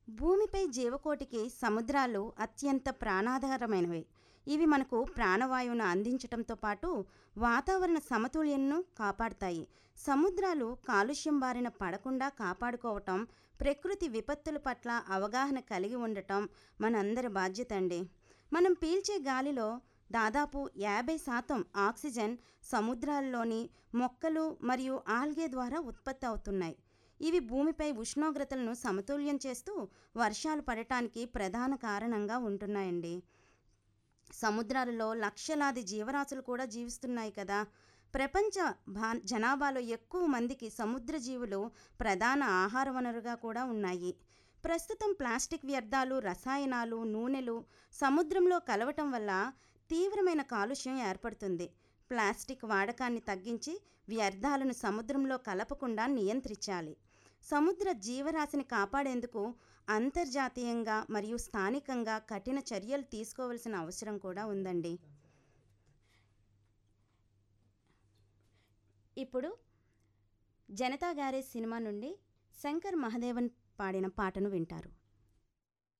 భూమిపై జీవకోటికి సముద్రాలు అత్యంత ప్రాణాధారమైనవి ఇవి మనకు ప్రాణవాయువును అందించటంతో పాటు వాతావరణ సమతుల్యతను కాపాడుతాయి సముద్రాలు కాలుష్యం బారిన పడకుండా కాపాడుకోవటం ప్రకృతి విపత్తుల పట్ల అవగాహన కలిగి ఉండటం మనందరి బాధ్యత అండి మనం పీల్చే గాలిలో దాదాపు యాభై శాతం ఆక్సిజన్ సముద్రాల్లోని మొక్కలు మరియు ఆల్గే ద్వారా ఉత్పత్తి అవుతున్నాయి ఇవి భూమిపై ఉష్ణోగ్రతలను సమతుల్యం చేస్తూ వర్షాలు పడటానికి ప్రధాన కారణంగా ఉంటున్నాయండి సముద్రాలలో లక్షలాది జీవరాశులు కూడా జీవిస్తున్నాయి కదా ప్రపంచ భా జనాభాలో ఎక్కువ మందికి సముద్ర జీవులు ప్రధాన ఆహార వనరుగా కూడా ఉన్నాయి ప్రస్తుతం ప్లాస్టిక్ వ్యర్థాలు రసాయనాలు నూనెలు సముద్రంలో కలవటం వల్ల తీవ్రమైన కాలుష్యం ఏర్పడుతుంది ప్లాస్టిక్ వాడకాన్ని తగ్గించి వ్యర్థాలను సముద్రంలో కలపకుండా నియంత్రించాలి సముద్ర జీవరాశిని కాపాడేందుకు అంతర్జాతీయంగా మరియు స్థానికంగా కఠిన చర్యలు తీసుకోవాల్సిన అవసరం కూడా ఉందండి ఇప్పుడు జనతా గ్యారేజ్ సినిమా నుండి శంకర్ మహదేవన్ పాడిన పాటను వింటారు